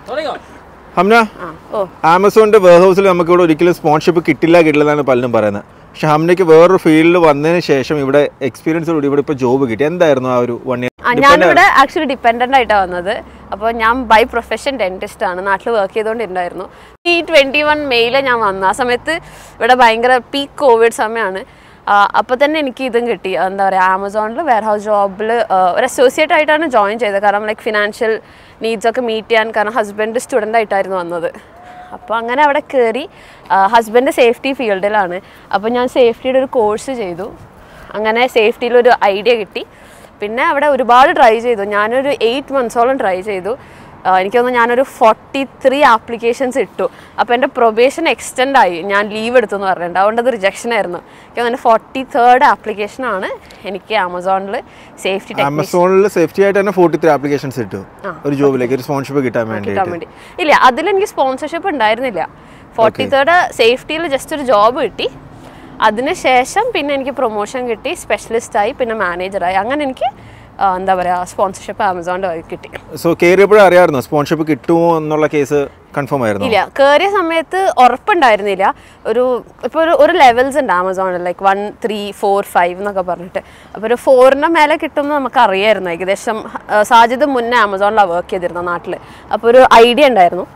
ഹംന ആ ഓ ആമസോണിന്റെ വെയർ ഹൗസിൽ നമുക്ക് ഇവിടെ ഒരിക്കലും സ്പോൺഷിപ്പ് കിട്ടില്ല കിട്ടില്ല എന്നാണ് പലരും പറയുന്നത് പക്ഷെ ഹംനയ്ക്ക് വേറൊരു ഫീൽഡിൽ വന്നതിന് ശേഷം ഇവിടെ എക്സ്പീരിയൻസോടുകൂടി ഇവിടെ ഇപ്പോൾ ജോബ് കിട്ടി എന്തായിരുന്നു ആ ഒരു വൺ ആ, ഇയർ ഞാനിവിടെ ആക്ച്വലി ഡിപ്പെൻഡൻ്റ് ആയിട്ടാണ് വന്നത് അപ്പോൾ ഞാൻ ബൈ പ്രൊഫഷൻ ഡെൻറ്റിസ്റ്റ് ആണ് നാട്ടിൽ വർക്ക് ചെയ്തുകൊണ്ടിരുന്നായിരുന്നു ഈ ട്വൻറ്റി വൺ മെയിലെ ഞാൻ വന്നു ആ സമയത്ത് ഇവിടെ ഭയങ്കര പീക്ക് കോവിഡ് സമയമാണ് അപ്പോൾ തന്നെ എനിക്ക് ഇതും കിട്ടി എന്താ പറയുക ആമസോണിൽ വെയർ ഹൗസ് ജോബിൽ ഒരു അസോസിയേറ്റ് ആയിട്ടാണ് ജോയിൻ ചെയ്തത് കാരണം ലൈക്ക് ഫിനാൻഷ്യൽ നീഡ്സ് ഒക്കെ മീറ്റ് ചെയ്യാൻ കാരണം ഹസ്ബൻഡ് സ്റ്റുഡൻ്റ് ആയിട്ടായിരുന്നു വന്നത് അപ്പോൾ അങ്ങനെ അവിടെ കയറി ഹസ്ബൻഡ് സേഫ്റ്റി ഫീൽഡിലാണ് അപ്പോൾ ഞാൻ സേഫ്റ്റിയുടെ ഒരു കോഴ്സ് ചെയ്തു അങ്ങനെ സേഫ്റ്റിയിലൊരു ഐഡിയ കിട്ടി പിന്നെ അവിടെ ഒരുപാട് ട്രൈ ചെയ്തു ഞാനൊരു എയ്റ്റ് മന്ത്സോളം ട്രൈ ചെയ്തു ആ, എനിക്ക് തോന്നുന്നു ഞാനൊരു ഫോർട്ടി ത്രീ ആപ്ലിക്കേഷൻസ് ഇട്ടു അപ്പോൾ എൻ്റെ പ്രൊബേഷൻ എക്സ്റ്റെൻഡ് ആയി ഞാൻ ലീവ് എടുത്തു എന്ന് പറഞ്ഞിട്ടുണ്ട് അതുകൊണ്ട് അത് റിജക്ഷൻ ആയിരുന്നു എനിക്ക് തോന്നുന്നു ഫോർട്ടി തേർഡ് ആപ്ലിക്കേഷനാണ് എനിക്ക് ആമസോണിൽ സേഫ്റ്റി ടെക്നീഷ്യൻ ആമസോണിൽ സേഫ്റ്റി ആയിട്ട് തന്നെ ഫോർട്ടി ത്രീ ആപ്ലിക്കേഷൻസ് ഇട്ടു ഒരു ജോബിലേക്ക് ഒരു സ്പോൺഷിപ്പ് കിട്ടാൻ വേണ്ടി കിട്ടാൻ വേണ്ടി ഇല്ല അതിലെനിക്ക് സ്പോൺസർഷിപ്പ് ഉണ്ടായിരുന്നില്ല ഫോർട്ടി തേർഡ് സേഫ്റ്റിയിൽ ജസ്റ്റ് ഒരു ജോബ് കിട്ടി അതിനുശേഷം പിന്നെ എനിക്ക് പ്രൊമോഷൻ കിട്ടി സ്പെഷ്യലിസ്റ്റായി പിന്നെ മാനേജറായി അങ്ങനെ എനിക്ക് ആ, എന്താ പറയുക സ്പോൺസർഷിപ്പ് ആമസോണിൻ്റെ വഴി കിട്ടി സോ കയറിയപ്പോഴും അറിയാമായിരുന്നു സ്പോൺഷിപ്പ് കിട്ടുമോ എന്നുള്ള കേസ് കൺഫേം ആയിരുന്നു ഇല്ല കയറിയ സമയത്ത് ഉറപ്പുണ്ടായിരുന്നില്ല ഒരു ഇപ്പോൾ ഒരു ഒരു ലെവൽസ് ഉണ്ട് ആമസോണിൽ like one three four five എന്നൊക്കെ പറഞ്ഞിട്ട് അപ്പോൾ ഒരു ഫോറിൻ്റെ മേലെ കിട്ടുമെന്ന് നമുക്ക് അറിയായിരുന്നു ഏകദേശം ആ, സാജിദ് മുന്നേ ആമസോണിലാണ് വർക്ക് ചെയ്തിരുന്നത് നാട്ടിൽ അപ്പോൾ ഒരു ഐഡിയ ഉണ്ടായിരുന്നു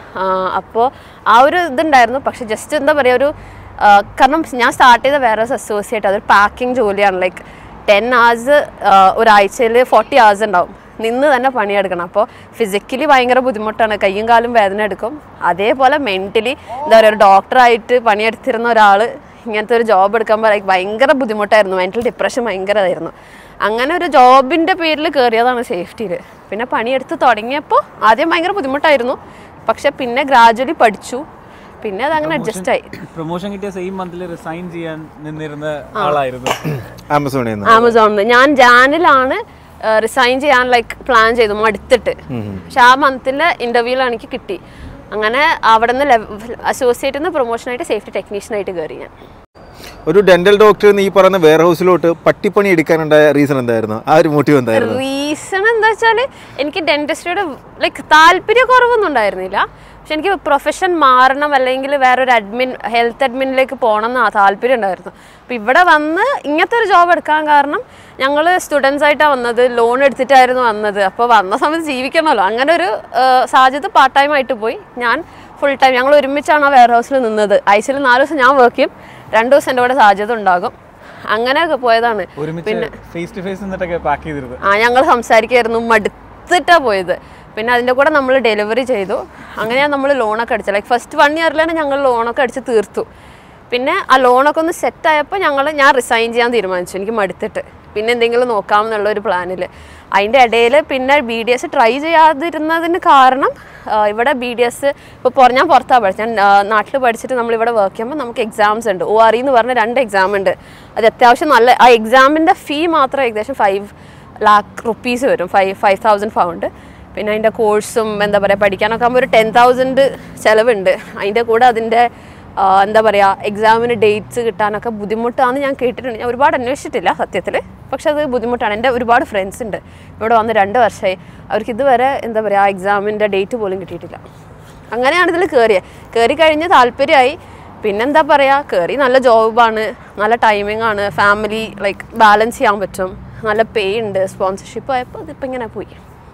അപ്പോൾ ആ ഒരു ഇതുണ്ടായിരുന്നു പക്ഷെ ജസ്റ്റ് എന്താ പറയുക ഒരു ആ, കാരണം ഞാൻ സ്റ്റാർട്ട് ചെയ്ത വേറെ അസോസിയേറ്റ് അതൊരു പാക്കിംഗ് ജോലിയാണ് ലൈക്ക് ടെൻ hours ഒരാഴ്ചയിൽ ഫോർട്ടി hours ഉണ്ടാവും നിന്ന് തന്നെ പണിയെടുക്കണം അപ്പോൾ ഫിസിക്കലി ഭയങ്കര ബുദ്ധിമുട്ടാണ് കയ്യും കാലും വേദന എടുക്കും അതേപോലെ മെൻ്റലി എന്താ പറയുക ഒരു ഡോക്ടറായിട്ട് പണിയെടുത്തിരുന്ന ഒരാൾ ഇങ്ങനത്തെ ഒരു ജോബ് എടുക്കുമ്പോൾ ലൈക്ക് ഭയങ്കര ബുദ്ധിമുട്ടായിരുന്നു മെൻ്റൽ ഡിപ്രഷൻ ഭയങ്കരമായിരുന്നു അങ്ങനെ ഒരു ജോബിൻ്റെ പേരിൽ കയറിയതാണ് സേഫ്റ്റിയിൽ പിന്നെ പണിയെടുത്ത് തുടങ്ങിയപ്പോൾ ആദ്യം ഭയങ്കര ബുദ്ധിമുട്ടായിരുന്നു പക്ഷെ പിന്നെ ഗ്രാജുവലി പഠിച്ചു പിന്നെ അതങ്ങനെ അഡ്ജസ്റ്റ് ആയി പ്രൊമോഷൻ കിട്ടിയ സെയിം മന്തിൽ റിസൈൻ ചെയ്യാൻ നിന്നിരുന്ന ആളായിരുന്നു ആമസോണിൽ നിന്ന് ആമസോണിൽ ഞാൻ ജാനിലാണ് റിസൈൻ ചെയ്യാൻ ലൈക്ക് പ്ലാൻ ചെയ്തു മടുത്തിട്ട് പക്ഷെ ആ മന്തിലെ ഇന്റർവ്യൂവിൽ എനിക്ക് കിട്ടി അങ്ങനെ അവിടെ നിന്ന് അസോസിയേറ്റ് നിന്ന് പ്രൊമോഷനായിട്ട് സേഫ്റ്റി ടെക്നീഷ്യനായിട്ട് കയറി ഞാൻ ഒരു ഡെന്റൽ ഡോക്ടർ ഈ പറയുന്ന വെയർ ഹൗസിലോട്ട് പട്ടിപ്പണി എടുക്കാനുണ്ടായ റീസൺ എന്തായിരുന്നു ആ ഒരു മോട്ടീവ് എന്തായിരുന്നു റീസൺ എന്താ വെച്ചാൽ എനിക്ക് ഡെന്റിസ്റ്റിയുടെ ലൈക്ക് താല്പര്യക്കുറവൊന്നും ഉണ്ടായിരുന്നില്ല പക്ഷെ എനിക്ക് പ്രൊഫഷൻ മാറണം അല്ലെങ്കിൽ വേറൊരു അഡ്മിൻ ഹെൽത്ത് അഡ്മിനിലേക്ക് പോകണം എന്ന് താല്പര്യം ഉണ്ടായിരുന്നു അപ്പോൾ ഇവിടെ വന്ന് ഇങ്ങനത്തെ ഒരു ജോബ് എടുക്കാൻ കാരണം ഞങ്ങൾ സ്റ്റുഡൻസ് ആയിട്ടാണ് വന്നത് ലോൺ എടുത്തിട്ടായിരുന്നു വന്നത് അപ്പോൾ വന്ന സമയത്ത് ജീവിക്കണമല്ലോ അങ്ങനെ ഒരു സാധ്യത പാർട്ട് ടൈം ആയിട്ട് പോയി ഞാൻ ഫുൾ ടൈം ഞങ്ങൾ ഒരുമിച്ചാണ് ആ വെയർ ഹൗസിൽ നിന്നത് ആഴ്ചയിൽ നാല് ദിവസം ഞാൻ വർക്ക് ചെയ്യും രണ്ട് ദിവസം എൻ്റെ കൂടെ സാധ്യത ഉണ്ടാകും അങ്ങനെയൊക്കെ പോയതാണ് ഒരുമിച്ച് ഫേസ് ടു ഫേസ് നിന്നിട്ടൊക്കെ പാക്ക് ചെയ്തിരുന്നത് ആ ഞങ്ങൾ സംസാരിക്കായിരുന്നു മടുത്തിട്ടാ പോയത് പിന്നെ അതിൻ്റെ കൂടെ നമ്മൾ ഡെലിവറി ചെയ്തു അങ്ങനെയാണ് നമ്മൾ ലോണൊക്കെ അടിച്ചത് ലൈക്ക് ഫസ്റ്റ് വൺ ഇയറിൽ തന്നെ ഞങ്ങൾ ലോണൊക്കെ അടിച്ച് തീർത്തു പിന്നെ ആ ലോണൊക്കെ ഒന്ന് സെറ്റ് ആയപ്പോൾ ഞങ്ങൾ ഞാൻ റിസൈൻ ചെയ്യാൻ തീരുമാനിച്ചു എനിക്ക് മടുത്തിട്ട് പിന്നെ എന്തെങ്കിലും നോക്കാമെന്നുള്ള ഒരു പ്ലാനിൽ അതിൻ്റെ ഇടയിൽ പിന്നെ ബി ഡി എസ് ട്രൈ ചെയ്യാതിരുന്നതിന് കാരണം ആ, ഇവിടെ ബി ഡി എസ് ഇപ്പോൾ പുറ ഞാൻ പുറത്താണ് പഠിച്ചത് ഞാൻ നാട്ടിൽ പഠിച്ചിട്ട് നമ്മൾ ഇവിടെ വർക്ക് ചെയ്യുമ്പോൾ നമുക്ക് എക്സാംസ് ഉണ്ട് ഒ ആർ എന്ന് പറഞ്ഞ രണ്ട് എക്സാം ഉണ്ട് അത് അത്യാവശ്യം നല്ല ആ എക്സാമിൻ്റെ ഫീ മാത്രം ഏകദേശം ഫൈവ് ലാക്ക് റുപ്പീസ് വരും ഫൈവ് ഫൈവ് തൗസൻഡ് പൗണ്ട് പിന്നെ അതിൻ്റെ കോഴ്സും എന്താ പറയുക പഠിക്കാനൊക്കെ ആകുമ്പോൾ ഒരു ടെൻ തൗസൻഡ് ചിലവുണ്ട് അതിൻ്റെ കൂടെ അതിൻ്റെ ആ, എന്താ പറയുക എക്സാമിന് ഡേറ്റ്സ് കിട്ടാനൊക്കെ ബുദ്ധിമുട്ടാണെന്ന് ഞാൻ കേട്ടിട്ടുണ്ട് ഞാൻ ഒരുപാട് അന്വേഷിച്ചിട്ടില്ല സത്യത്തിൽ പക്ഷെ അത് ബുദ്ധിമുട്ടാണ് എൻ്റെ ഒരുപാട് ഫ്രണ്ട്സ് ഉണ്ട് ഇവിടെ വന്ന് രണ്ട് വർഷമായി അവർക്ക് ഇതുവരെ എന്താ പറയുക ആ എക്സാമിൻ്റെ ഡേറ്റ് പോലും കിട്ടിയിട്ടില്ല അങ്ങനെയാണ് ഇതിൽ കയറിയത് കയറി കഴിഞ്ഞ് താല്പര്യമായി പിന്നെന്താ പറയുക കയറി നല്ല ജോബാണ് നല്ല ടൈമിംഗ് ആണ് ഫാമിലി ലൈക്ക് ബാലൻസ് ചെയ്യാൻ പറ്റും നല്ല പേ ഉണ്ട് സ്പോൺസർഷിപ്പ് ആയപ്പോൾ ഇതിപ്പോൾ ഇങ്ങനെ പോയി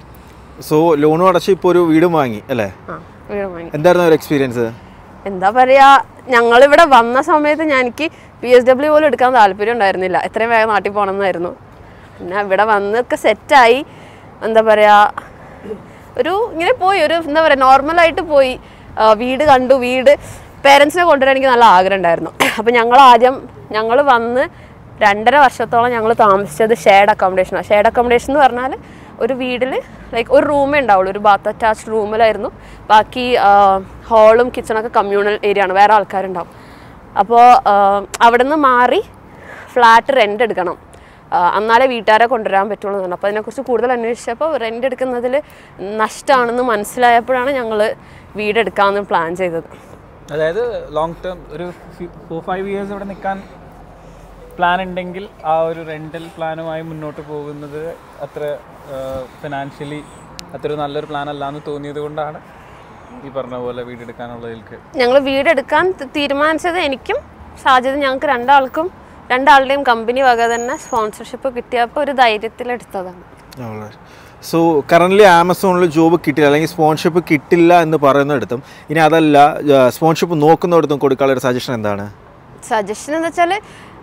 സോ ലോണും അടച്ച് ഇപ്പോൾ ഒരു വീടും വാങ്ങി അല്ലേ ആ വീട് വാങ്ങി എന്തായിരുന്നു ഒരു എക്സ്പീരിയൻസ് എന്താ പറയുക ഞങ്ങളിവിടെ വന്ന സമയത്ത് ഞാൻ എനിക്ക് പി എസ് ഡബ്ല്യു പോലും എടുക്കാൻ താല്പര്യം ഉണ്ടായിരുന്നില്ല എത്രയും വേഗം നാട്ടിൽ പോകണം എന്നായിരുന്നു പിന്നെ ഇവിടെ വന്നൊക്കെ സെറ്റായി എന്താ പറയുക ഒരു ഇങ്ങനെ പോയി ഒരു എന്താ പറയുക നോർമലായിട്ട് പോയി ആ, വീട് കണ്ടു വീട് പേരൻസിനെ കൊണ്ടുവരാൻ എനിക്ക് നല്ല ആഗ്രഹം ഉണ്ടായിരുന്നു അപ്പം ഞങ്ങൾ ആദ്യം ഞങ്ങൾ വന്ന് രണ്ടര വർഷത്തോളം ഞങ്ങൾ താമസിച്ചത് ഷെയർഡ് അക്കോമഡേഷനാണ് ഷെയർഡ് അക്കോമഡേഷൻ എന്ന് പറഞ്ഞാൽ ഒരു വീട്ടിൽ ലൈക്ക് ഒരു റൂമേ ഉണ്ടാവുള്ളൂ ഒരു ബാത്ത് അറ്റാച്ച്ഡ് റൂമിലായിരുന്നു ബാക്കി ഹാളും കിച്ചണൊക്കെ കമ്മ്യൂണൽ ഏരിയ ആണ് വേറെ ആൾക്കാരുണ്ടാവും അപ്പോൾ അവിടെ നിന്ന് മാറി ഫ്ലാറ്റ് റെൻ്റ് എടുക്കണം ആ, എന്നാലേ വീട്ടുകാരെ കൊണ്ടുവരാൻ പറ്റുള്ളൂ എന്ന് പറഞ്ഞു അപ്പോൾ അതിനെക്കുറിച്ച് കൂടുതൽ അന്വേഷിച്ചപ്പോൾ റെൻ്റ് എടുക്കുന്നതിൽ നഷ്ടമാണെന്ന് മനസ്സിലായപ്പോഴാണ് ഞങ്ങൾ വീടെടുക്കാമെന്ന് പ്ലാൻ ചെയ്തത് അതായത് ലോങ് ടേം ഒരു ഫോർ ഫൈവ് ഇയേഴ്സ് ഇവിടെ നിൽക്കാൻ പ്ലാൻ ഉണ്ടെങ്കിൽ ആ ഒരു റെൻ്റൽ പ്ലാനുമായി മുന്നോട്ട് പോകുന്നത് അത്ര ഫിനാൻഷ്യലി അത്ര നല്ലൊരു പ്ലാൻ അല്ല എന്ന് തോന്നിയത് കൊണ്ടാണ് ഈ പറഞ്ഞ പോലെ വീടെടുക്കാനുള്ളതിലേക്ക് ഞങ്ങൾ വീടെടുക്കാൻ ത- തീരുമാനിച്ചത് എനിക്കും ഷാജിദ് ഞങ്ങൾക്ക് രണ്ടാൾക്കും രണ്ടാളുടെയും കമ്പനി വക തന്നെ സ്പോൺസർഷിപ്പ് കിട്ടിയപ്പോൾ ഒരു ധൈര്യത്തിലെടുത്തതാണ് സോ കറൻ്റ്ലി ആമസോണിൽ ജോബ് കിട്ടില്ല അല്ലെങ്കിൽ സ്പോൺഷിപ്പ് കിട്ടില്ല എന്ന് പറയുന്നിടത്തും ഇനി അതല്ല സ്പോൺഷിപ്പ് നോക്കുന്നിടത്തും കൊടുക്കാനുള്ള ഒരു സജഷൻ എന്താണ് സജഷൻ എന്ന് വെച്ചാൽ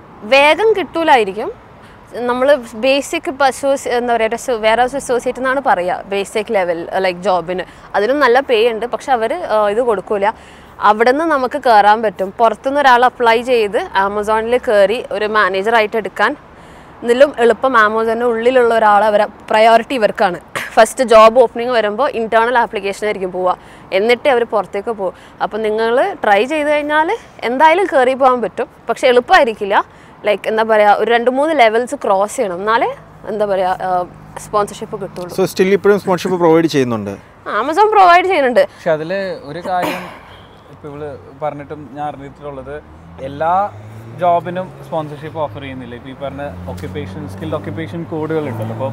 വേഗം കിട്ടൂലായിരിക്കും നമ്മൾ ബേസിക് ഇപ്പോൾ അസോസി എന്താ പറയുക വേറെ അസോസിയേറ്റ് എന്നാണ് പറയുക ബേസിക് ലെവൽ ലൈക്ക് ജോബിന് അതിനും നല്ല പേ ഉണ്ട് പക്ഷെ അവർ ഇത് കൊടുക്കൂല അവിടെ നിന്ന് നമുക്ക് കയറാൻ പറ്റും പുറത്തുനിന്ന് ഒരാൾ അപ്ലൈ ചെയ്ത് ആമസോണിൽ കയറി ഒരു മാനേജറായിട്ട് എടുക്കാൻ ഇതിലും എളുപ്പം ആമസോണിൻ്റെ ഉള്ളിലുള്ള ഒരാൾ അവരെ പ്രയോറിറ്റി ഇവർക്കാണ് ഫസ്റ്റ് ജോബ് ഓപ്പണിംഗ് വരുമ്പോൾ ഇൻറ്റേർണൽ ആപ്ലിക്കേഷൻ ആയിരിക്കും പോവുക എന്നിട്ട് അവർ പുറത്തേക്ക് പോകും അപ്പോൾ നിങ്ങൾ ട്രൈ ചെയ്ത് കഴിഞ്ഞാൽ എന്തായാലും കയറി പോകാൻ പറ്റും പക്ഷെ എളുപ്പമായിരിക്കില്ല ലൈക്ക് എന്താ പറയുക ഒരു രണ്ട് മൂന്ന് ലെവൽസ് ക്രോസ് ചെയ്യണം എന്നാലേ എന്താ പറയുക സ്പോൺസർഷിപ്പ് കിട്ടുള്ളൂ സോ സ്റ്റിൽ ഇപ്പോഴും സ്പോൺഷിപ്പ് പ്രൊവൈഡ് ചെയ്യുന്നുണ്ട് ആമസോൺ പ്രൊവൈഡ് ചെയ്യുന്നുണ്ട് പക്ഷെ അതിൽ ഒരു കാര്യം ഇപ്പോൾ ഇവള് പറഞ്ഞിട്ടും ഞാൻ അറിഞ്ഞിട്ടുള്ളത് എല്ലാ ജോബിനും സ്പോൺസർഷിപ്പ് ഓഫർ ചെയ്യുന്നില്ല ഇപ്പോൾ ഈ പറഞ്ഞ ഒക്യുപ്പേഷൻ സ്കിൽഡ് ഒക്യുപ്പേഷൻ കോഡുകൾ ഉണ്ടല്ലോ അപ്പോൾ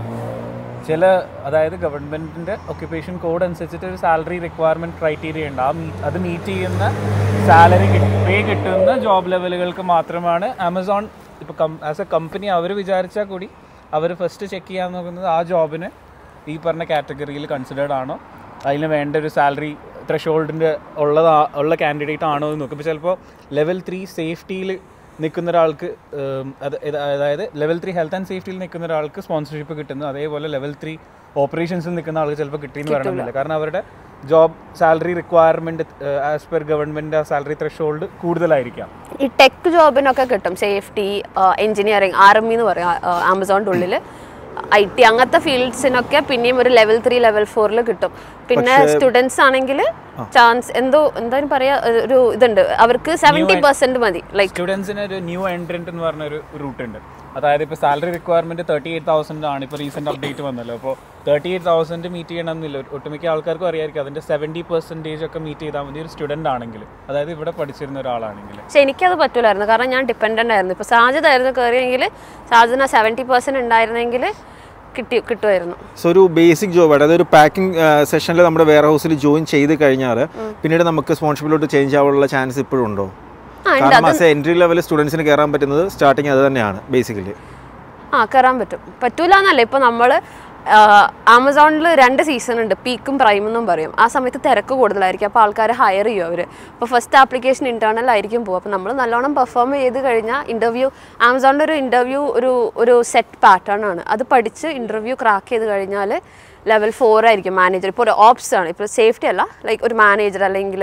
ചില അതായത് ഗവൺമെൻറ്റിൻ്റെ ഒക്യുപ്പേഷൻ കോഡ് അനുസരിച്ചിട്ട് ഒരു സാലറി റിക്വയർമെൻറ്റ് ക്രൈറ്റീരിയ ഉണ്ട് ആ meet- അത് മീറ്റ് ചെയ്യുന്ന സാലറി പേ കിട്ടുന്ന ജോബ് ലെവലുകൾക്ക് മാത്രമാണ് ആമസോൺ ഇപ്പോൾ കം ആസ് എ കമ്പനി അവർ വിചാരിച്ചാൽ കൂടി അവർ ഫസ്റ്റ് ചെക്ക് ചെയ്യാൻ നോക്കുന്നത് ആ ജോബിന് ഈ പറഞ്ഞ കാറ്റഗറിയിൽ കൺസിഡേർഡ് ആണോ അതിന് വേണ്ട ഒരു സാലറി ത്രഷോൾഡിൻ്റെ ഉള്ളതാ ഉള്ള കാൻഡിഡേറ്റ് ആണോ എന്ന് നോക്കും ഇപ്പോൾ ചിലപ്പോൾ ലെവൽ ത്രീ സേഫ്റ്റിയിൽ നിൽക്കുന്ന ഒരാൾക്ക് ഉം, അത് ഇത് അതായത് ലെവൽ ത്രീ ഹെൽത്ത് ആൻഡ് സേഫ്റ്റിയിൽ നിൽക്കുന്ന ഒരാൾക്ക് സ്പോൺസർഷിപ്പ് കിട്ടുന്നു അതേപോലെ ലെവൽ ത്രീ ഓപ്പറേഷൻസിൽ നിൽക്കുന്ന ആൾക്ക് ചിലപ്പോൾ കിട്ടിയെന്ന് പറയണമെന്നില്ല കാരണം അവരുടെ job salary requirement as per government ആ സാലറി ത്രഷോൾഡ് കൂടുതലായിരിക്കാം ഈ ടെക് ജോബിനൊക്കെ കിട്ടും സേഫ്റ്റി എഞ്ചിനീയറിംഗ് ആർമി എന്ന് പറയും ആമസോണിൻ്റെ ഉള്ളിൽ ഐ ടി അങ്ങനത്തെ ഫീൽഡ്സിനൊക്കെ പിന്നെയും ഒരു ലെവൽ ത്രീ ലെവൽ ഫോറിൽ കിട്ടും പിന്നെ സ്റ്റുഡൻസ് ആണെങ്കിൽ ചാൻസ് എന്തോ എന്തായാലും പറയാ ഒരു ഇതുണ്ട് അവർക്ക് സെവൻറ്റി പെർസെന്റ് മതി ലൈക്ക് സ്റ്റുഡൻസിന് ഒരു ന്യൂ എൻട്രൻറ്റ് എന്ന് പറഞ്ഞ ഒരു റൂട്ട് ഉണ്ട് അതായത് ഇപ്പോൾ salary requirement thirty eight thousand ആണ് ഇപ്പോൾ റീസെന്റ് അപ്ഡേറ്റ് വന്നല്ലോ അപ്പോൾ തേർട്ടി എയ്റ്റ് തൗസൻഡ് മീറ്റ് ചെയ്യണമെന്നില്ല ഒരു- ഒട്ടുമിക്ക ആൾക്കാർക്കും അറിയായിരിക്കും അതിന്റെ സെവൻറ്റി പെർസെൻറ്റേജ് ഒക്കെ മീറ്റ് ചെയ്താൽ മതി ഒരു സ്റ്റുഡൻ്റ് ആണെങ്കിൽ അതായത് ഇവിടെ പഠിച്ചിരുന്ന ഒരാളാണെങ്കിൽ പക്ഷെ എനിക്കത് പറ്റൂലായിരുന്നു കാരണം ഞാൻ ഡിപ്പെൻഡൻ്റ് ആയിരുന്നു ഇപ്പോൾ സാധ്യതായിരുന്നു കയറിയെങ്കിൽ സാധ്യത സെവൻറ്റി പെർസെന്റ് ഉണ്ടായിരുന്നെങ്കിൽ കിട്ടി കിട്ടുമായിരുന്നു സോ ഒരു ബേസിക് ജോബ് അതായത് ഒരു പാക്കിംഗ് സെഷനിൽ നമ്മുടെ വെയർ ഹൗസിൽ ജോയിൻ ചെയ്ത് കഴിഞ്ഞാൽ പിന്നീട് നമുക്ക് സ്പോൺഷിപ്പിലോട്ട് ചേഞ്ച് ആവാനുള്ള ചാൻസ് ഇപ്പോഴും ഉണ്ടോ ആ ഉണ്ട് കാരണം ആസ് എൻട്രി ലെവൽ സ്റ്റുഡൻസിന് കയറാൻ പറ്റുന്നത് സ്റ്റാർട്ടിങ് അത് തന്നെയാണ് ബേസിക്കലി ആ കയറാൻ പറ്റും പറ്റൂല എന്നല്ല ഇപ്പോൾ നമ്മൾ ആമസോണിൽ രണ്ട് സീസൺ ഉണ്ട് പീക്കും പ്രൈം എന്നും പറയും ആ സമയത്ത് തിരക്ക് കൂടുതലായിരിക്കും അപ്പോൾ ആൾക്കാർ ഹയർ ചെയ്യും അവർ അപ്പോൾ ഫസ്റ്റ് ആപ്ലിക്കേഷൻ ഇൻറ്റേർണൽ ആയിരിക്കും പോകും അപ്പോൾ നമ്മൾ നല്ലോണം പെർഫോം ചെയ്ത് കഴിഞ്ഞാൽ ഇൻ്റർവ്യൂ ആമസോണിൻ്റെ ഒരു ഇൻ്റർവ്യൂ ഒരു ഒരു സെറ്റ് പാറ്റേൺ ആണ് അത് പഠിച്ച് ഇൻ്റർവ്യൂ ക്രാക്ക് ചെയ്ത് കഴിഞ്ഞാൽ ലെവൽ ഫോർ ആയിരിക്കും മാനേജർ ഇപ്പോൾ ഒരു ഓപ്സ് ആണ് ഇപ്പോൾ സേഫ്റ്റി അല്ല ലൈക്ക് ഒരു മാനേജർ അല്ലെങ്കിൽ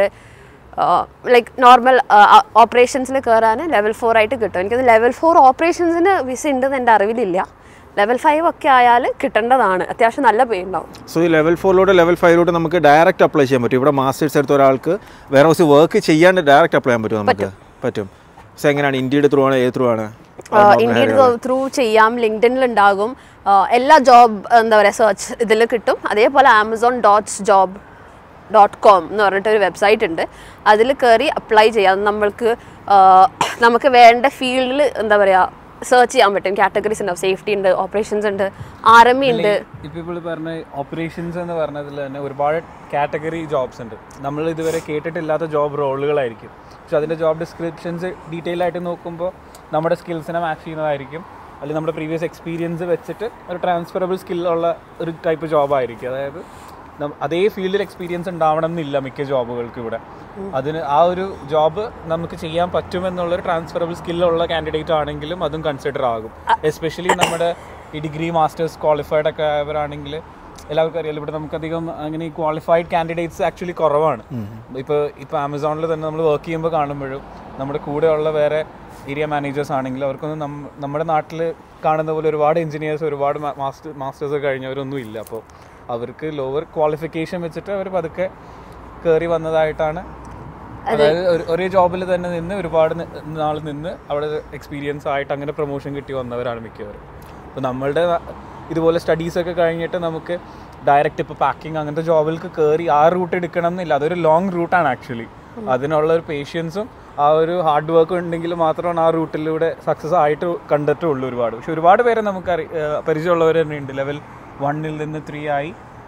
ലൈക്ക് നോർമൽ ഓപ്പറേഷൻസിൽ കയറാൻ ലെവൽ ഫോർ ആയിട്ട് കിട്ടും എനിക്കത് ലെവൽ ഫോർ ഓപ്പറേഷൻസിന് വിസ ഉണ്ടെന്ന് എൻ്റെ അറിവിലില്ല ലെവൽ ഫൈവ് ഒക്കെ ആയാൽ കിട്ടേണ്ടതാണ് അത്യാവശ്യം നല്ല പേ ഉണ്ടാവും സോ ഈ ലെവൽ ഫോറിലൂടെ ലെവൽ ഫൈവിലോട്ട് നമുക്ക് ഡയറക്റ്റ് അപ്ലൈ ചെയ്യാൻ പറ്റും ഇവിടെ മാസ്റ്റേഴ്സ് എടുത്ത ഒരാൾക്ക് വെയർ ഹൗസ് വർക്ക് ചെയ്യാണ്ട് ഡയറക്റ്റ് അപ്ലൈ ചെയ്യാൻ പറ്റും നമുക്ക് പറ്റും സോ എങ്ങനെയാണ് ഇന്ത്യയുടെ ത്രൂ ആണ് ഏത് ത്രൂ ആണ് ഇന്ത്യയിൽ ത്രൂ ചെയ്യാം ലിങ്ക്ഡിനിൽ ഉണ്ടാകും ആ, എല്ലാ ജോബ് എന്താ പറയുക സെർച്ച് ഇതിൽ കിട്ടും അതേപോലെ Amazon dots job dot com എന്ന് പറഞ്ഞിട്ടൊരു വെബ്സൈറ്റ് ഉണ്ട് അതിൽ കയറി അപ്ലൈ ചെയ്യാം നമ്മൾക്ക് ആ, നമുക്ക് വേണ്ട ഫീൽഡിൽ എന്താ പറയുക സെർച്ച് ചെയ്യാൻ പറ്റും കാറ്റഗറീസ് ഉണ്ടാവും സേഫ്റ്റി ഉണ്ട് ഓപ്പറേഷൻസ് ഉണ്ട് ആർ എം ഇ ഉണ്ട് ഇപ്പൊ ഇപ്പോൾ പറഞ്ഞ ഓപ്പറേഷൻസ് എന്ന് പറഞ്ഞതിൽ തന്നെ ഒരുപാട് കാറ്റഗറി ജോബ്സ് ഉണ്ട് നമ്മൾ ഇതുവരെ കേട്ടിട്ടില്ലാത്ത ജോബ് റോളുകളായിരിക്കും പക്ഷെ അതിൻ്റെ ജോബ് ഡിസ്ക്രിപ്ഷൻസ് ഡീറ്റെയിൽ ആയിട്ട് നോക്കുമ്പോൾ നമ്മുടെ സ്കിൽസിനെ മാച്ച് ചെയ്യുന്നതായിരിക്കും അല്ലെങ്കിൽ നമ്മുടെ പ്രീവിയസ് എക്സ്പീരിയൻസ് വെച്ചിട്ട് ഒരു ട്രാൻസ്ഫറബിൾ സ്കില്ലുള്ള ഒരു ടൈപ്പ് ജോബായിരിക്കും അതായത് നം- അതേ ഫീൽഡിൽ എക്സ്പീരിയൻസ് ഉണ്ടാവണം എന്നില്ല മിക്ക ജോബുകൾക്ക് ഇവിടെ അതിന് ആ ഒരു ജോബ് നമുക്ക് ചെയ്യാൻ പറ്റുമെന്നുള്ള ഒരു ട്രാൻസ്ഫറബിൾ സ്കില്ലുള്ള കാൻഡിഡേറ്റ് ആണെങ്കിലും അതും കൺസിഡർ ആകും എസ്പെഷ്യലി നമ്മുടെ ഈ ഡിഗ്രി മാസ്റ്റേഴ്സ് ക്വാളിഫൈഡ് ഒക്കെ ആയവരാണെങ്കിൽ എല്ലാവർക്കും അറിയാലോ ഇവിടെ നമുക്കധികം അങ്ങനെ ഈ ക്വാളിഫൈഡ് കാൻഡിഡേറ്റ്സ് ആക്ച്വലി കുറവാണ് ഇപ്പോൾ ഇപ്പോൾ ആമസോണിൽ തന്നെ നമ്മൾ വർക്ക് ചെയ്യുമ്പോൾ കാണുമ്പോഴും നമ്മുടെ കൂടെയുള്ള വേറെ ഏരിയ മാനേജേഴ്സ് ആണെങ്കിലും അവർക്കൊന്നും നമ്മ- നമ്മുടെ നാട്ടിൽ കാണുന്ന പോലെ ഒരുപാട് എഞ്ചിനീയേഴ്സ് ഒരുപാട് മാസ്റ്റർ മാസ്റ്റേഴ്സ് കഴിഞ്ഞവരൊന്നും ഇല്ല അപ്പോൾ അവർക്ക് ലോവർ ക്വാളിഫിക്കേഷൻ വെച്ചിട്ട് അവർ പതുക്കെ കയറി വന്നതായിട്ടാണ് അതായത് ഒരു- ഒരേ ജോബിൽ തന്നെ നിന്ന് ഒരുപാട് നാൾ നിന്ന് അവിടെ എക്സ്പീരിയൻസ് ആയിട്ട് അങ്ങനെ പ്രൊമോഷൻ കിട്ടി വന്നവരാണ് മിക്കവരും അപ്പോൾ നമ്മളുടെ ന- ഇതുപോലെ സ്റ്റഡീസ് ഒക്കെ കഴിഞ്ഞിട്ട് നമുക്ക് ഡയറക്റ്റ് ഇപ്പോൾ പാക്കിംഗ് അങ്ങനത്തെ ജോബിലേക്ക് കയറി ആ റൂട്ട് എടുക്കണം എന്നില്ല അതൊരു ലോങ് റൂട്ടാണ് ആക്ച്വലി അതിനുള്ള ഒരു പേഷ്യൻസും ആ ഒരു ഹാർഡ് വർക്ക് ഉണ്ടെങ്കിൽ മാത്രമാണ് ആ റൂട്ടിലൂടെ സക്സസ് ആയിട്ട് കണ്ടിട്ടുള്ളൂ ഒരുപാട് പക്ഷെ ഒരുപാട് പേരെ നമുക്ക് അറി ഏഹ് പരിചയമുള്ളവർ തന്നെ ഉണ്ട് ലെവൽ വണ്ണിൽ നിന്ന് ത്രീ ആയി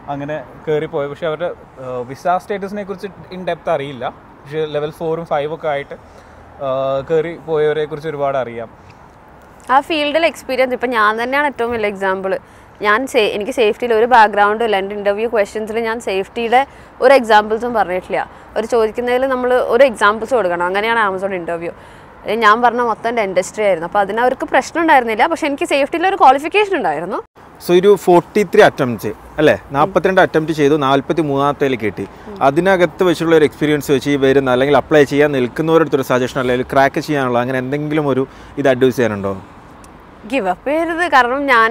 അങ്ങനെ കയറി പോയത് പക്ഷേ അവരുടെ വിസ സ്റ്റേറ്റസിനെ കുറിച്ച് ഇൻ ഡെപ്ത് അറിയില്ല പക്ഷേ ലെവൽ ഫോറും ഫൈവും ഒക്കെ ആയിട്ട് കയറി പോയവരെ കുറിച്ച് ഒരുപാട് അറിയാം ആ ഫീൽഡിൽ എക്സ്പീരിയൻസ് ഇപ്പം ഞാൻ തന്നെയാണ് ഏറ്റവും വലിയ എക്സാമ്പിൾ ഞാൻ സേ എനിക്ക് സേഫ്റ്റിയിൽ ഒരു ബാക്ക്ഗ്രൗണ്ടും ഇല്ല എൻ്റെ ഇൻ്റർവ്യൂ ക്വസ്റ്റ്യൻസിൽ ഞാൻ സേഫ്റ്റിയുടെ ഒരു എക്സാമ്പിൾസും പറഞ്ഞിട്ടില്ല അവർ ചോദിക്കുന്നതിൽ നമ്മൾ ഒരു എക്സാമ്പിൾസ് കൊടുക്കണം അങ്ങനെയാണ് ആമസോൺ ഇൻ്റർവ്യൂ ഞാൻ പറഞ്ഞ മൊത്തം എൻ്റെ ഇൻഡസ്ട്രി ആയിരുന്നു അപ്പോൾ അതിന് അവർക്ക് പ്രശ്നം ഉണ്ടായിരുന്നില്ല പക്ഷേ എനിക്ക് സേഫ്റ്റിയിൽ ഒരു ക്വാളിഫിക്കേഷൻ ഉണ്ടായിരുന്നു സോ ഒരു ഫോർട്ടി ത്രീ അറ്റംപ്റ്റ് അല്ലേ നാൽപ്പത്തിരണ്ട് അറ്റംപ്റ്റ് ചെയ്തു നാൽപ്പത്തി മൂന്നാമത്തേൽ കിട്ടി അതിനകത്ത് വെച്ചുള്ള ഒരു എക്സ്പീരിയൻസ് വെച്ച് ഈ വരുന്ന അല്ലെങ്കിൽ അപ്ലൈ ചെയ്യാൻ നിൽക്കുന്നവരടുത്തൊരു സജഷൻ അല്ലെങ്കിൽ ക്രാക്ക് ചെയ്യാനുള്ള അങ്ങനെ എന്തെങ്കിലും ഒരു ഇത് അഡ്വൈസ് ചെയ്യാനുണ്ടോ ഗിവ് അപ്പ് ചെയ്യരുത് കാരണം ഞാൻ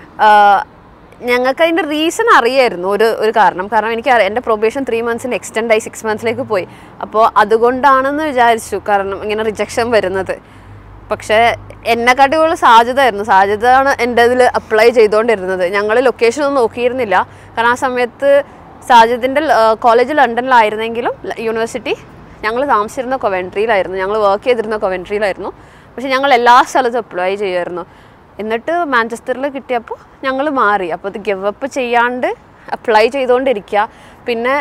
ഞങ്ങൾക്ക് അതിൻ്റെ റീസൺ അറിയായിരുന്നു ഒരു ഒരു കാരണം കാരണം എനിക്ക് അറിയാം എൻ്റെ പ്രൊബേഷൻ ത്രീ മന്ത്സിന് എക്സ്റ്റെൻഡ് ആയി സിക്സ് മന്ത്സിലേക്ക് പോയി അപ്പോൾ അതുകൊണ്ടാണെന്ന് വിചാരിച്ചു കാരണം ഇങ്ങനെ റിജക്ഷൻ വരുന്നത് പക്ഷേ എന്നെക്കാട്ടി കൂടുതൽ സാധ്യതയായിരുന്നു സാധ്യതയാണ് എൻ്റെ ഇതിൽ അപ്ലൈ ചെയ്തുകൊണ്ടിരുന്നത് ഞങ്ങൾ ലൊക്കേഷൻ ഒന്നും നോക്കിയിരുന്നില്ല കാരണം ആ സമയത്ത് സാധ്യതൻ്റെ കോളേജ് ലണ്ടനിലായിരുന്നെങ്കിലും ല- യൂണിവേഴ്സിറ്റി ഞങ്ങൾ താമസിച്ചിരുന്ന കൊവൻട്രിയിലായിരുന്നു ഞങ്ങൾ വർക്ക് ചെയ്തിരുന്ന കൊവൻട്രിയിലായിരുന്നു പക്ഷെ ഞങ്ങൾ എല്ലാ സ്ഥലത്തും അപ്ലൈ ചെയ്യുമായിരുന്നു എന്നിട്ട് മാഞ്ചസ്റ്ററിൽ കിട്ടിയപ്പോൾ ഞങ്ങൾ മാറി അപ്പോൾ ഇത് ഗിവ് അപ്പ് ചെയ്യാണ്ട് അപ്ലൈ ചെയ്തുകൊണ്ടിരിക്കുക പിന്നെ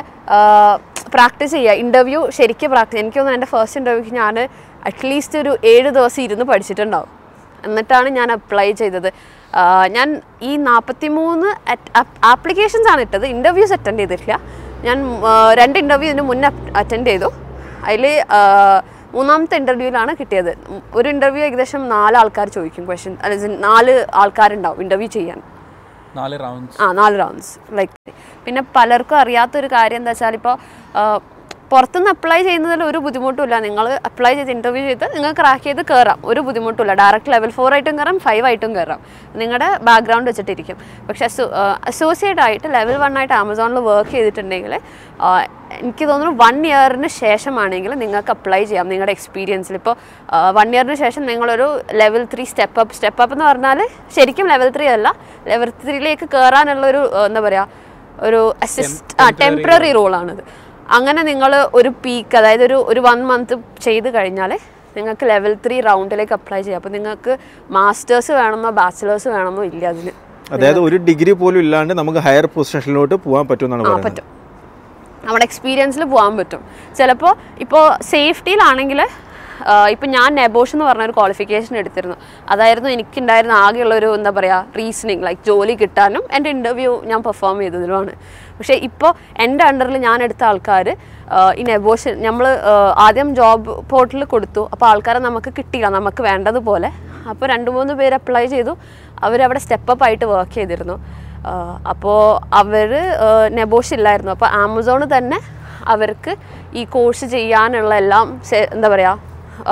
പ്രാക്ടീസ് ചെയ്യുക ഇൻ്റർവ്യൂ ശരിക്കും പ്രാക്ടീസ് എനിക്ക് തോന്നുന്നു എൻ്റെ ഫസ്റ്റ് ഇൻ്റർവ്യൂക്ക് ഞാൻ അറ്റ്ലീസ്റ്റ് ഒരു ഏഴ് ദിവസം ഇരുന്ന് പഠിച്ചിട്ടുണ്ടാവും എന്നിട്ടാണ് ഞാൻ അപ്ലൈ ചെയ്തത് ആ, ഞാൻ ഈ നാൽപ്പത്തി മൂന്ന് ആപ്ലിക്കേഷൻസ് ആണ് ഇട്ടത് ഇൻ്റർവ്യൂസ് അറ്റൻഡ് ചെയ്തിട്ടില്ല ഞാൻ ആ, രണ്ട് ഇൻ്റർവ്യൂ ഇതിന് മുന്നേ അറ്റൻഡ് ചെയ്തു അതിൽ മൂന്നാമത്തെ ഇൻ്റർവ്യൂവിലാണ് കിട്ടിയത് ഉം, ഒരു ഇൻ്റർവ്യൂ ഏകദേശം നാല് ആൾക്കാർ ചോദിക്കും ക്വസ്റ്റ്യൻ അല്ല നാല് ആൾക്കാരുണ്ടാവും ഇൻ്റർവ്യൂ ചെയ്യാൻ നാല് റൗണ്ട്സ് ആ നാല് റൗണ്ട്സ് ലൈക്ക് പിന്നെ പലർക്കും അറിയാത്തൊരു കാര്യം എന്താ വെച്ചാൽ ഇപ്പോൾ പുറത്തുനിന്ന് അപ്ലൈ ചെയ്യുന്നതിൽ ഒരു ബുദ്ധിമുട്ടുമില്ല നിങ്ങൾ അപ്ലൈ ചെയ്ത് ഇൻ്റർവ്യൂ ചെയ്ത് നിങ്ങൾ ക്രാക്ക് ചെയ്ത് കയറാം ഒരു ബുദ്ധിമുട്ടില്ല ഡയറക്റ്റ് ലെവൽ ഫോർ ആയിട്ടും കയറാം ഫൈവ് ആയിട്ടും കയറാം നിങ്ങളുടെ ബാക്ക്ഗ്രൗണ്ട് വെച്ചിട്ടിരിക്കും പക്ഷെ അസോസിയേറ്റ് ആയിട്ട് ലെവൽ വൺ ആയിട്ട് ആമസോണിൽ വർക്ക് ചെയ്തിട്ടുണ്ടെങ്കിൽ ആ, എനിക്ക് തോന്നുന്നു വൺ ഇയറിന് ശേഷമാണെങ്കിൽ നിങ്ങൾക്ക് അപ്ലൈ ചെയ്യാം നിങ്ങളുടെ എക്സ്പീരിയൻസിൽ ഇപ്പോൾ വൺ ഇയറിന് ശേഷം നിങ്ങളൊരു level three step up step up എന്ന് പറഞ്ഞാൽ ശരിക്കും ലെവൽ ത്രീ അല്ല ലെവൽ ത്രീയിലേക്ക് കയറാനുള്ളൊരു ആ, എന്താ പറയുക ഒരു അസിസ്റ്റ് ആ ടെമ്പററി റോളാണിത് അങ്ങനെ നിങ്ങൾ ഒരു പീക്ക് അതായത് ഒരു ഒരു വൺ മന്ത് ചെയ്ത് കഴിഞ്ഞാൽ നിങ്ങൾക്ക് ലെവൽ ത്രീ റൗണ്ടിലേക്ക് അപ്ലൈ ചെയ്യാം അപ്പോൾ നിങ്ങൾക്ക് മാസ്റ്റേഴ്സ് വേണമെന്നോ ബാച്ചിലേഴ്സ് വേണമെന്നോ ഇല്ല അതിന് അതായത് ഒരു ഡിഗ്രി പോലും ഇല്ലാണ്ട് നമുക്ക് ഹയർ പൊസിഷനിലോട്ട് പോകാൻ പറ്റുമെന്നാണ് ആ പറയുന്നത് പറ്റും നമ്മുടെ എക്സ്പീരിയൻസിൽ പോകാൻ പറ്റും ചിലപ്പോൾ ഇപ്പോൾ സേഫ്റ്റിയിലാണെങ്കിൽ ഇപ്പം ഞാൻ നെബോഷ് എന്ന് പറഞ്ഞ ഒരു ക്വാളിഫിക്കേഷൻ എടുത്തിരുന്നു അതായിരുന്നു എനിക്കുണ്ടായിരുന്ന ആകെയുള്ളൊരു എന്താ പറയുക റീസണിങ് ലൈക്ക് ജോലി കിട്ടാനും എൻ്റെ ഇൻ്റർവ്യൂ ഞാൻ പെർഫോം ചെയ്തതിലുമാണ് പക്ഷേ ഇപ്പോൾ എൻ്റെ അണ്ടറിൽ ഞാൻ എടുത്ത ആൾക്കാർ ഈ നെബോഷൻ നമ്മൾ ആദ്യം ജോബ് പോർട്ടലിൽ കൊടുത്തു അപ്പോൾ ആൾക്കാരെ നമുക്ക് കിട്ടിയില്ല നമുക്ക് വേണ്ടതുപോലെ അപ്പോൾ രണ്ട് മൂന്ന് പേര് അപ്ലൈ ചെയ്തു അവരവിടെ സ്റ്റെപ്പ് അപ്പ് ആയിട്ട് വർക്ക് ചെയ്തിരുന്നു അപ്പോൾ അവർ നെബോഷ് ഇല്ലായിരുന്നു അപ്പോൾ ആമസോൺ തന്നെ അവർക്ക് ഈ കോഴ്സ് ചെയ്യാനുള്ള എല്ലാം സെ- എന്താ പറയുക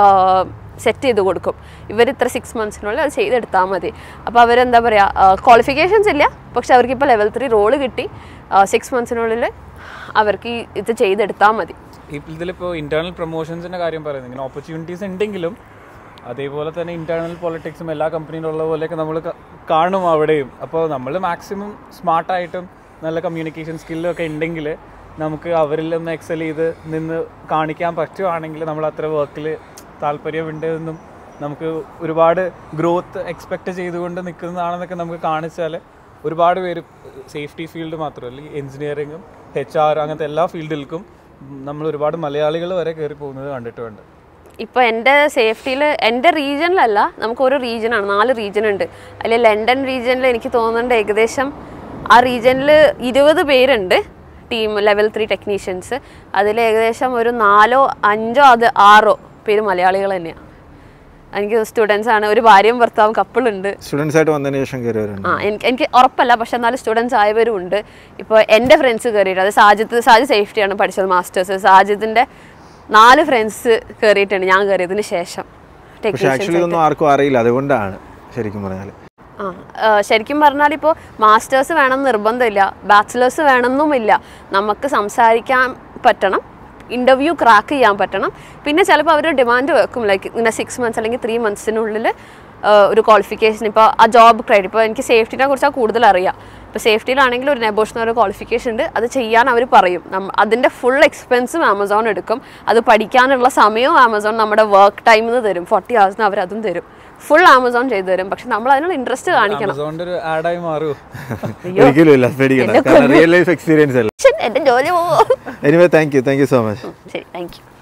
സെറ്റ് ചെയ്ത് കൊടുക്കും ഇവർ ഇത്ര സിക്സ് മന്ത്സിനുള്ളിൽ അത് ചെയ്തെടുത്താൽ മതി അപ്പോൾ അവരെന്താ പറയുക ക്വാളിഫിക്കേഷൻസ് ഇല്ല പക്ഷെ അവർക്കിപ്പോൾ ലെവൽ ത്രീ റോള് കിട്ടി സിക്സ് മന്ത്സിനുള്ളിൽ അവർക്ക് ഈ ഇത് ചെയ്തെടുത്താൽ മതി ഇതിലിപ്പോൾ ഇന്റേണൽ പ്രൊമോഷൻസിന്റെ കാര്യം പറയുന്നത് ഇങ്ങനെ ഓപ്പർച്യൂണിറ്റീസ് ഉണ്ടെങ്കിലും അതേപോലെ തന്നെ ഇന്റേണൽ പൊളിറ്റിക്സും എല്ലാ കമ്പനിയിലും ഉള്ള പോലെയൊക്കെ നമ്മൾ കാണും അവിടെയും അപ്പോൾ നമ്മൾ മാക്സിമം സ്മാർട്ടായിട്ടും നല്ല കമ്മ്യൂണിക്കേഷൻ സ്കില്ലും ഒക്കെ ഉണ്ടെങ്കിൽ നമുക്ക് അവരിൽ ഒന്ന് എക്സൽ ചെയ്ത് നിന്ന് കാണിക്കാൻ പറ്റുവാണെങ്കിൽ നമ്മൾ അത്ര വർക്കിൽ താല്പര്യമുണ്ട് എന്നും നമുക്ക് ഒരുപാട് ഗ്രോത്ത് എക്സ്പെക്റ്റ് ചെയ്തുകൊണ്ട് നിൽക്കുന്നതാണെന്നൊക്കെ നമുക്ക് കാണിച്ചാൽ ഒരുപാട് പേര് സേഫ്റ്റി ഫീൽഡ് മാത്രമല്ല എഞ്ചിനീയറിങ്ങും എച്ച് ആർ അങ്ങനത്തെ എല്ലാ ഫീൽഡിൽക്കും നമ്മൾ ഒരുപാട് മലയാളികൾ വരെ കയറി പോകുന്നത് കണ്ടിട്ടുണ്ട് ഇപ്പോൾ എൻ്റെ സേഫ്റ്റിയിൽ എൻ്റെ റീജിയനിലല്ല നമുക്ക് ഒരു റീജിയനാണ് നാല് റീജിയൻ ഉണ്ട് അതിൽ ലണ്ടൻ റീജിയനിൽ എനിക്ക് തോന്നുന്നുണ്ട് ഏകദേശം ആ റീജിയനിൽ ഇരുപത് പേരുണ്ട് ടീം ലെവൽ ത്രീ ടെക്നീഷ്യൻസ് അതിൽ ഏകദേശം ഒരു നാലോ അഞ്ചോ അത് ആറോ പേര് മലയാളികൾ തന്നെയാണ് എനിക്ക് സ്റ്റുഡൻസ് ആണ് ഒരു ഭാര്യയും ഭർത്താവും കപ്പിളുണ്ട് സ്റ്റുഡൻസ് ആയിട്ട് വന്നതിന് ശേഷം കയറി വരുന്നത് ആ എനിക്ക് എനിക്ക് ഉറപ്പല്ല പക്ഷെ എന്നാലും സ്റ്റുഡൻസ് ആയവരും ഉണ്ട് ഇപ്പോൾ എൻ്റെ ഫ്രണ്ട്സ് കയറിയിട്ട് അത് സാജിത്ത് സാജ് സേഫ്റ്റിയാണ് പഠിച്ചത് മാസ്റ്റേഴ്സ് സാജിത്തിൻ്റെ നാല് ഫ്രണ്ട്സ് കയറിയിട്ടുണ്ട് ഞാൻ കയറിയതിന് ശേഷം പക്ഷെ ടെക്നീഷ്യൻസ് ആക്ച്വലി ഇതൊന്നും ആർക്കും അറിയില്ല അതുകൊണ്ടാണ് ശരിക്കും പറഞ്ഞാൽ ആ ആ, ശരിക്കും പറഞ്ഞാൽ ഇപ്പോൾ മാസ്റ്റേഴ്സ് വേണം നിർബന്ധമില്ല ബാച്ചിലേഴ്സ് വേണമെന്നുമില്ല നമുക്ക് സംസാരിക്കാൻ പറ്റണം ഇൻ്റർവ്യൂ ക്രാക്ക് ചെയ്യാൻ പറ്റണം പിന്നെ ചിലപ്പോൾ അവർ ഡിമാൻഡ് വെക്കും ലൈക്ക് ഇങ്ങനെ സിക്സ് മന്ത്സ് അല്ലെങ്കിൽ ത്രീ മന്ത്സിനുള്ളിൽ ഒരു ക്വാളിഫിക്കേഷൻ ഇപ്പോൾ ആ ജോബ് ക്രെഡിറ്റ് ഇപ്പോൾ എനിക്ക് സേഫ്റ്റിനെ കുറിച്ചാണ് കൂടുതൽ അറിയാം ഇപ്പോൾ സേഫ്റ്റിയിലാണെങ്കിൽ ഒരു നെബോഷൻ ഒരു ക്വാളിഫിക്കേഷൻ ഉണ്ട് അത് ചെയ്യാൻ അവർ പറയും നമ്മ അതിൻ്റെ ഫുൾ എക്സ്പെൻസും ആമസോൺ എടുക്കും അത് പഠിക്കാനുള്ള സമയവും ആമസോൺ നമ്മുടെ വർക്ക് ടൈമിൽ നിന്ന് തരും ഫോർട്ടി ഹവേഴ്സിന് അവർ അതും തരും ഫുൾ ആമസോൺ ചെയ്തു തരും പക്ഷെ നമ്മൾ അതിനുള്ള ഇൻട്രസ്റ്റ് കാണിക്കണം ആമസോണിന്റെ ഒരു ആഡായി മാറുമോ ഒരിക്കലും ഇല്ല പേടിക്കണ്ട കാരണം റിയൽ ലൈഫ് എക്സ്പീരിയൻസ് അല്ല ശ്ശെ, എന്റെ ജോലി പോവോ anyway thank you thank you so much ശരി താങ്ക് യു